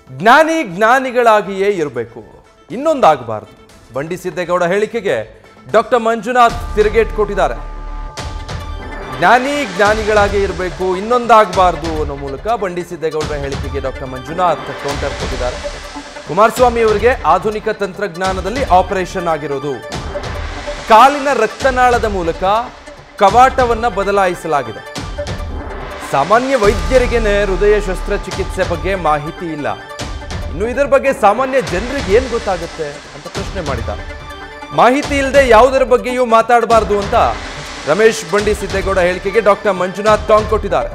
ಜ್ಞಾನಿ ಜ್ಞಾನಿಗಳಾಗಿಯೇ ಇರಬೇಕು ಇನ್ನೊಂದಾಗಬಾರ್ದು ಬಂಡಿ ಸಿದ್ದೇಗೌಡ ಹೇಳಿಕೆಗೆ ಡಾಕ್ಟರ್ ಮಂಜುನಾಥ್ ತಿರುಗೇಟ್ ಕೊಟ್ಟಿದ್ದಾರೆ ಜ್ಞಾನಿ ಜ್ಞಾನಿಗಳಾಗಿ ಇರಬೇಕು ಇನ್ನೊಂದಾಗಬಾರ್ದು ಅನ್ನೋ ಮೂಲಕ ಬಂಡಿ ಸಿದ್ದೇಗೌಡರ ಹೇಳಿಕೆಗೆ ಡಾಕ್ಟರ್ ಮಂಜುನಾಥ್ ಕೌಂಟರ್ ಕೊಟ್ಟಿದ್ದಾರೆ ಕುಮಾರಸ್ವಾಮಿ ಅವರಿಗೆ ಆಧುನಿಕ ತಂತ್ರಜ್ಞಾನದಲ್ಲಿ ಆಪರೇಷನ್ ಆಗಿರೋದು ಕಾಲಿನ ರಕ್ತನಾಳದ ಮೂಲಕ ಕವಾಟವನ್ನ ಬದಲಾಯಿಸಲಾಗಿದೆ ಸಾಮಾನ್ಯ ವೈದ್ಯರಿಗೇನೆ ಹೃದಯ ಶಸ್ತ್ರಚಿಕಿತ್ಸೆ ಬಗ್ಗೆ ಮಾಹಿತಿ ಇಲ್ಲ ಇನ್ನು ಇದರ ಬಗ್ಗೆ ಸಾಮಾನ್ಯ ಜನರಿಗೆ ಏನ್ ಗೊತ್ತಾಗುತ್ತೆ ಅಂತ ಪ್ರಶ್ನೆ ಮಾಡಿದ್ದಾರೆ ಮಾಹಿತಿ ಇಲ್ಲದೆ ಯಾವುದರ ಬಗ್ಗೆಯೂ ಮಾತಾಡಬಾರ್ದು ಅಂತ ರಮೇಶ್ ಬಂಡಿ ಸಿದ್ದೇಗೌಡ ಹೇಳಿಕೆಗೆ ಡಾಕ್ಟರ್ ಮಂಜುನಾಥ್ ಟಾಂಗ್ ಕೊಟ್ಟಿದ್ದಾರೆ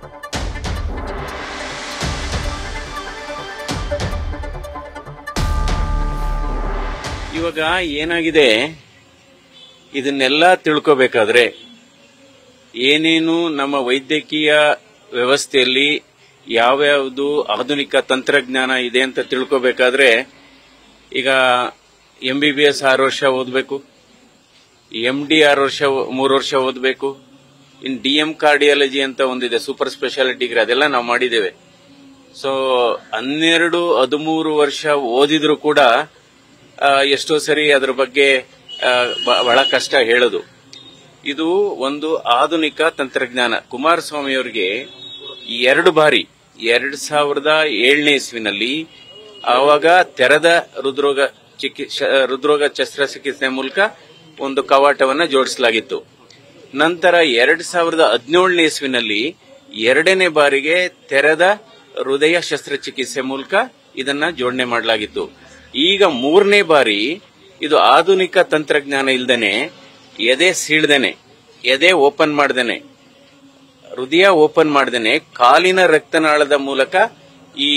ಇವಾಗ ಏನಾಗಿದೆ ಇದನ್ನೆಲ್ಲ ತಿಳ್ಕೋಬೇಕಾದ್ರೆ ಏನೇನು ನಮ್ಮ ವೈದ್ಯಕೀಯ ವ್ಯವಸ್ಥೆಯಲ್ಲಿ ಯಾವ್ಯಾವುದು ಆಧುನಿಕ ತಂತ್ರಜ್ಞಾನ ಇದೆ ಅಂತ ತಿಳ್ಕೋಬೇಕಾದ್ರೆ ಈಗ ಎಂ ಬಿ ಬಿ ಎಸ್ ಆರು ವರ್ಷ ಓದಬೇಕು ಎಂ ಡಿ ಆರು ವರ್ಷ ಮೂರು ವರ್ಷ ಓದಬೇಕು ಇನ್ ಡಿ ಎಂ ಕಾರ್ಡಿಯಾಲಜಿ ಅಂತ ಒಂದಿದೆ ಸೂಪರ್ ಸ್ಪೆಷಾಲಿಟಿ ಡಿಗ್ರಿ ಅದೆಲ್ಲ ನಾವು ಮಾಡಿದ್ದೇವೆ ಸೊ ಹನ್ನೆರಡು ಹದಿಮೂರು ವರ್ಷ ಓದಿದ್ರು ಕೂಡ ಆ, ಎಷ್ಟೋ ಸರಿ ಅದ್ರ ಬಗ್ಗೆ ಆ, ಬ- ಬಹಳ ಕಷ್ಟ ಹೇಳೋದು ಇದು ಒಂದು ಆಧುನಿಕ ತಂತ್ರಜ್ಞಾನ ಕುಮಾರಸ್ವಾಮಿ ಅವರಿಗೆ ಎರಡು ಬಾರಿ ಎರಡ್ ಸಾವಿರದ ಏಳನೇ ಇಸ್ವಿನಲ್ಲಿ ಆವಾಗ ತೆರೆದ ಹೃದ್ರೋಗ ಚಿಕಿತ್ಸೆ ಹೃದ್ರೋಗ ಶಸ್ತ್ರಚಿಕಿತ್ಸೆ ಮೂಲಕ ಒಂದು ಕವಾಟವನ್ನ ಜೋಡಿಸಲಾಗಿತ್ತು ನಂತರ ಎರಡ್ ಸಾವಿರದ ಹದಿನೇಳನೇ ಇಸ್ವಿನಲ್ಲಿ ಎರಡನೇ ಬಾರಿಗೆ ತೆರೆದ ಹೃದಯ ಶಸ್ತ್ರಚಿಕಿತ್ಸೆ ಮೂಲಕ ಇದನ್ನ ಜೋಡಣೆ ಮಾಡಲಾಗಿತ್ತು ಈಗ ಮೂರನೇ ಬಾರಿ ಇದು ಆಧುನಿಕ ತಂತ್ರಜ್ಞಾನ ಇಲ್ದೇನೆ ಎದೆ ಸೀಳ್ದೇನೆ ಎದೆ ಓಪನ್ ಮಾಡ್ದೇನೆ ಹೃದಯ ಓಪನ್ ಮಾಡ್ದೇನೆ ಕಾಲಿನ ರಕ್ತನಾಳದ ಮೂಲಕ ಈ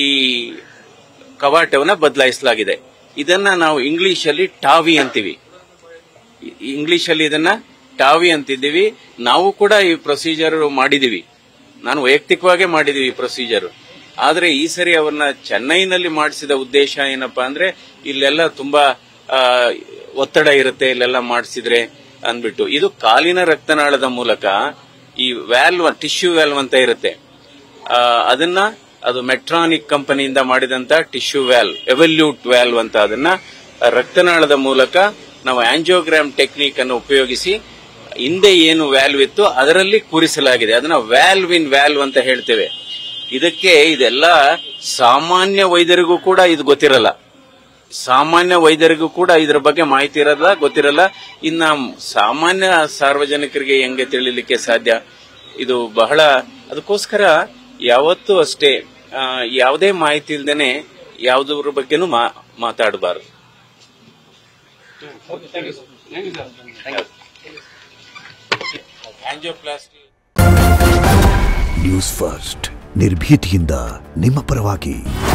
ಕವಾಟವನ್ನ ಬದಲಾಯಿಸಲಾಗಿದೆ ಇದನ್ನ ನಾವು ಇಂಗ್ಲಿಷ್ ಅಲ್ಲಿ ಟಾವಿ ಅಂತೀವಿ ಇಂಗ್ಲಿಷ್ ಅಲ್ಲಿ ಇದನ್ನ ಟಾವಿ ಅಂತಿದ್ದೀವಿ ನಾವು ಕೂಡ ಈ ಪ್ರೊಸೀಜರ್ ಮಾಡಿದೀವಿ ನಾನು ವೈಯಕ್ತಿಕವಾಗೇ ಮಾಡಿದೀವಿ ಈ ಪ್ರೊಸೀಜರ್ ಆದ್ರೆ ಈ ಸರಿ ಅವ್ರನ್ನ ಚೆನ್ನೈನಲ್ಲಿ ಮಾಡಿಸಿದ ಉದ್ದೇಶ ಏನಪ್ಪಾ ಅಂದ್ರೆ ಇಲ್ಲೆಲ್ಲ ತುಂಬಾ ಆ, ಒತ್ತಡ ಇರುತ್ತೆ ಇಲ್ಲೆಲ್ಲ ಮಾಡಿಸಿದ್ರೆ ಅಂದ್ಬಿಟ್ಟು ಇದು ಕಾಲಿನ ರಕ್ತನಾಳದ ಮೂಲಕ ಈ ವ್ಯಾಲ್ವ್ ಟಿಶ್ಯೂ ವ್ಯಾಲ್ವ್ ಅಂತ ಇರುತ್ತೆ ಆ, ಅದನ್ನ ಅದು ಮೆಟ್ರಾನಿಕ್ ಕಂಪನಿಯಿಂದ ಮಾಡಿದಂತ ಟಿಶ್ಯೂ ವ್ಯಾಲ್ವ್ ಎವಲ್ಯೂಟ್ ವ್ಯಾಲ್ವ್ ಅಂತ ಅದನ್ನ ರಕ್ತನಾಳದ ಮೂಲಕ ನಾವು ಆಂಜಿಯೋಗ್ರಾಮ್ ಟೆಕ್ನಿಕ್ ಅನ್ನು ಉಪಯೋಗಿಸಿ ಹಿಂದೆ ಏನು ವ್ಯಾಲ್ವ್ ಇತ್ತು ಅದರಲ್ಲಿ ಕೂರಿಸಲಾಗಿದೆ ಅದನ್ನ ವ್ಯಾಲ್ವ್ ಇನ್ ವ್ಯಾಲ್ವ್ ಅಂತ ಹೇಳ್ತೇವೆ ಇದಕ್ಕೆ ಇದೆಲ್ಲ ಸಾಮಾನ್ಯ ವೈದ್ಯರಿಗೂ ಕೂಡ ಇದು ಗೊತ್ತಿರಲ್ಲ ಸಾಮಾನ್ಯ ವೈದ್ಯರಿಗೂ ಕೂಡ ಇದರ ಬಗ್ಗೆ ಮಾಹಿತಿ ಇರಲ್ಲ ಗೊತ್ತಿರಲ್ಲ ಇನ್ನ ಸಾಮಾನ್ಯ ಸಾರ್ವಜನಿಕರಿಗೆ ಹೆಂಗೆ ತಿಳಿಲಿಕ್ಕೆ ಸಾಧ್ಯ ಇದು ಬಹಳ ಅದಕ್ಕೋಸ್ಕರ ಯಾವತ್ತೂ ಅಷ್ಟೇ ಆ, ಯಾವುದೇ ಮಾಹಿತಿ ಇಲ್ದೇನೆ ಯಾವುದ್ರ ಬಗ್ಗೆನೂ ಮಾ- ಮಾತಾಡಬಾರದು ಆಂಜಿಯೋಪ್ಲಾಸ್ಟಿ ನ್ಯೂಸ್ ಫಸ್ಟ್ ನಿರ್ಭೀತಿಯಿಂದ ನಿಮ್ಮ ಪರವಾಗಿ